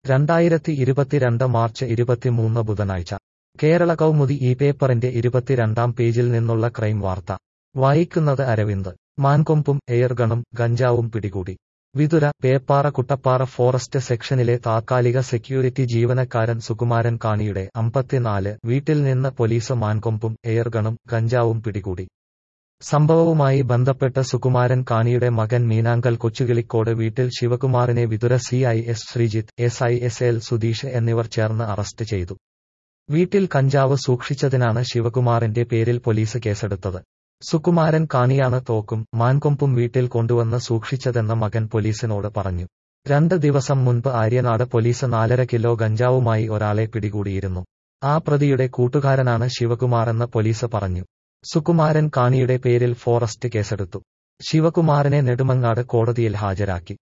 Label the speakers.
Speaker 1: രണ്ടായിരത്തി ഇരുപത്തിരണ്ട് മാർച്ച് ഇരുപത്തിമൂന്ന് ബുധനാഴ്ച കേരള കൗമുദി ഈ പേപ്പറിന്റെ ഇരുപത്തിരണ്ടാം പേജിൽ നിന്നുള്ള ക്രൈം വാർത്ത വായിക്കുന്നത് അരവിന്ദ് മാൻകൊമ്പും എയർഗണും ഗഞ്ചാവും പിടികൂടി വിതുര പേപ്പാറ കുട്ടപ്പാറ ഫോറസ്റ്റ് സെക്ഷനിലെ താത്കാലിക സെക്യൂരിറ്റി ജീവനക്കാരൻ സുകുമാരൻ കാണിയുടെ അമ്പത്തിനാല് വീട്ടിൽ നിന്ന് പോലീസ് മാൻകൊമ്പും എയർഗണും ഗഞ്ചാവും പിടികൂടി സംഭവവുമായി ബന്ധപ്പെട്ട് സുകുമാരൻ കാണിയുടെ മകൻ മീനാങ്കൽ കൊച്ചുകിളിക്കോട് വീട്ടിൽ ശിവകുമാറിനെ Vithura C I S Sreejith S I S L Sudheesh എന്നിവർ ചേർന്ന് അറസ്റ്റ് ചെയ്തു വീട്ടിൽ കഞ്ചാവ് സൂക്ഷിച്ചതിനാണ് ശിവകുമാറിന്റെ പേരിൽ പോലീസ് കേസെടുത്തത് സുകുമാരൻ കാണിയാണ് തോക്കും മാൻകൊമ്പും വീട്ടിൽ കൊണ്ടുവന്ന് സൂക്ഷിച്ചതെന്ന് മകൻ പോലീസിനോട് പറഞ്ഞു രണ്ട് ദിവസം മുൻപ് ആര്യനാട് പോലീസ് നാലര കിലോ ഗഞ്ചാവുമായി ഒരാളെ പിടികൂടിയിരുന്നു ആ പ്രതിയുടെ കൂട്ടുകാരനാണ് ശിവകുമാറെന്ന് പോലീസ് പറഞ്ഞു സുകുമാരൻ കാണിയുടെ പേരിൽ ഫോറസ്റ്റ് കേസെടുത്തു ശിവകുമാറിനെ നെടുമങ്ങാട് കോടതിയിൽ ഹാജരാക്കി